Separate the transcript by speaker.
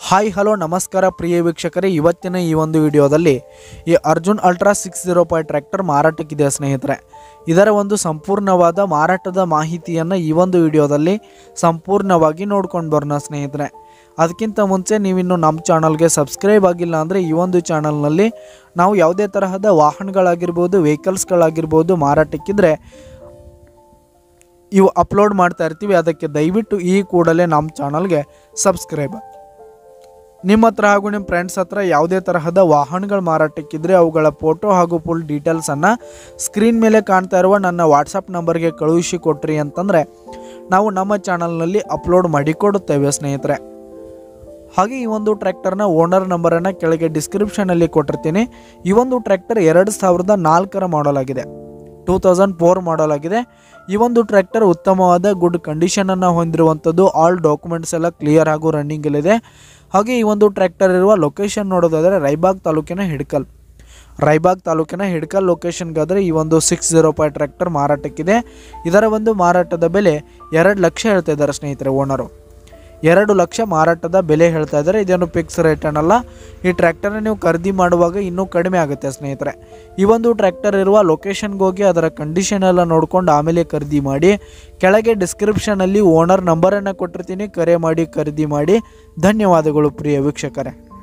Speaker 1: hi hello ನಮಸ್ಕಾರ ಪ್ರಿಯ ವೀಕ್ಷಕರೇ ಇವತ್ತಿನ ಈ ಒಂದು ವಿಡಿಯೋದಲ್ಲಿ ಈ Arjun ultra six zero five tractor ಮಾರಾಟಕ್ಕಿದೆ ಸ್ನೇಹಿತರೆ ಇದರ ಒಂದು ಸಂಪೂರ್ಣವಾದ ಮಾರಾಟದ ಮಾಹಿತಿಯನ್ನು ಈ ಒಂದು ವಿಡಿಯೋದಲ್ಲಿ ಸಂಪೂರ್ಣವಾಗಿ ನೋಡ್ಕೊಂಡು ಬರೋಣ ಸ್ನೇಹಿತರೆ ಅದಕ್ಕಿಂತ ಮುಂಚೆ ನೀವಿನ್ನು ನಮ್ಮ ಚಾನಲ್ಗೆ ಸಬ್ಸ್ಕ್ರೈಬ್ ಆಗಿಲ್ಲ ಅಂದರೆ ಈ ಒಂದು ಚಾನಲ್ನಲ್ಲಿ ನಾವು ಯಾವುದೇ ತರಹದ ವಾಹನಗಳಾಗಿರ್ಬೋದು ವೆಹಿಕಲ್ಸ್ಗಳಾಗಿರ್ಬೋದು ಮಾರಾಟಕ್ಕಿದ್ರೆ ಇವು ಅಪ್ಲೋಡ್ ಮಾಡ್ತಾ ಇರ್ತೀವಿ ಅದಕ್ಕೆ ದಯವಿಟ್ಟು ಈ ಕೂಡಲೇ ನಮ್ಮ ಚಾನಲ್ಗೆ ಸಬ್ಸ್ಕ್ರೈಬ್ ನಿಮ್ಮ ಹತ್ರ ಹಾಗೂ ನಿಮ್ಮ ಫ್ರೆಂಡ್ಸ್ ಹತ್ರ ಯಾವುದೇ ತರಹದ ವಾಹನಗಳ ಮಾರಾಟಕ್ಕಿದ್ರೆ ಅವುಗಳ ಫೋಟೋ ಹಾಗೂ ಫುಲ್ ಡೀಟೇಲ್ಸನ್ನು ಸ್ಕ್ರೀನ್ ಮೇಲೆ ಕಾಣ್ತಾ ಇರುವ ನನ್ನ ವಾಟ್ಸಪ್ ನಂಬರ್ಗೆ ಕಳುಹಿಸಿ ಕೊಟ್ರಿ ಅಂತಂದರೆ ನಾವು ನಮ್ಮ ಚಾನಲ್ನಲ್ಲಿ ಅಪ್ಲೋಡ್ ಮಾಡಿಕೊಡುತ್ತೇವೆ ಸ್ನೇಹಿತರೆ ಹಾಗೆ ಈ ಒಂದು ಟ್ರ್ಯಾಕ್ಟರ್ನ ಓನರ್ ನಂಬರನ್ನು ಕೆಳಗೆ ಡಿಸ್ಕ್ರಿಪ್ಷನಲ್ಲಿ ಕೊಟ್ಟಿರ್ತೀನಿ ಈ ಒಂದು ಟ್ರ್ಯಾಕ್ಟರ್ ಎರಡು ಸಾವಿರದ ನಾಲ್ಕರ ಮಾಡಲ್ ಆಗಿದೆ ಟೂ ತೌಸಂಡ್ ಫೋರ್ ಮಾಡಲ್ ಆಗಿದೆ ಈ ಒಂದು ಟ್ರ್ಯಾಕ್ಟರ್ ಉತ್ತಮವಾದ ಗುಡ್ ಕಂಡೀಷನನ್ನು ಹೊಂದಿರುವಂಥದ್ದು ಆಲ್ ಡಾಕ್ಯುಮೆಂಟ್ಸ್ ಎಲ್ಲ ಕ್ಲಿಯರ್ ಹಾಗೂ ರನ್ನಿಂಗಲ್ಲಿದೆ ಹಾಗೆ ಈ ಒಂದು ಟ್ರ್ಯಾಕ್ಟರ್ ಇರುವ ಲೊಕೇಶನ್ ನೋಡೋದಾದರೆ ರೈಬಾಗ್ ತಾಲೂಕಿನ ಹಿಡ್ಕಲ್ ರಾಯಬಾಗ್ ತಾಲೂಕಿನ ಹಿಡ್ಕಲ್ ಲೊಕೇಶನ್ಗಾದರೆ ಈ ಒಂದು ಸಿಕ್ಸ್ ಜೀರೋ ಫೈವ್ ಟ್ರ್ಯಾಕ್ಟರ್ ಮಾರಾಟಕ್ಕಿದೆ ಇದರ ಒಂದು ಮಾರಾಟದ ಬೆಲೆ ಎರಡು ಲಕ್ಷ ಹೇಳ್ತಾ ಇದ್ದಾರೆ ಸ್ನೇಹಿತರೆ ಓನರು ಎರಡು ಲಕ್ಷ ಮಾರಾಟದ ಬೆಲೆ ಹೇಳ್ತಾ ಇದ್ದಾರೆ ಇದೇನು ಫಿಕ್ಸ್ ರೇಟ್ ಅನ್ನಲ್ಲ ಈ ಟ್ರ್ಯಾಕ್ಟರ್ನ ನೀವು ಖರೀದಿ ಮಾಡುವಾಗ ಇನ್ನೂ ಕಡಿಮೆ ಆಗುತ್ತೆ ಸ್ನೇಹಿತರೆ ಈ ಒಂದು ಟ್ರ್ಯಾಕ್ಟರ್ ಇರುವ ಲೊಕೇಶನ್ಗೆ ಹೋಗಿ ಅದರ ಕಂಡೀಷನ್ ಎಲ್ಲ ನೋಡ್ಕೊಂಡು ಆಮೇಲೆ ಖರೀದಿ ಮಾಡಿ ಕೆಳಗೆ ಡಿಸ್ಕ್ರಿಪ್ಷನಲ್ಲಿ ಓನರ್ ನಂಬರನ್ನು ಕೊಟ್ಟಿರ್ತೀನಿ ಕರೆ ಮಾಡಿ ಖರೀದಿ ಮಾಡಿ ಧನ್ಯವಾದಗಳು ಪ್ರಿಯ ವೀಕ್ಷಕರೇ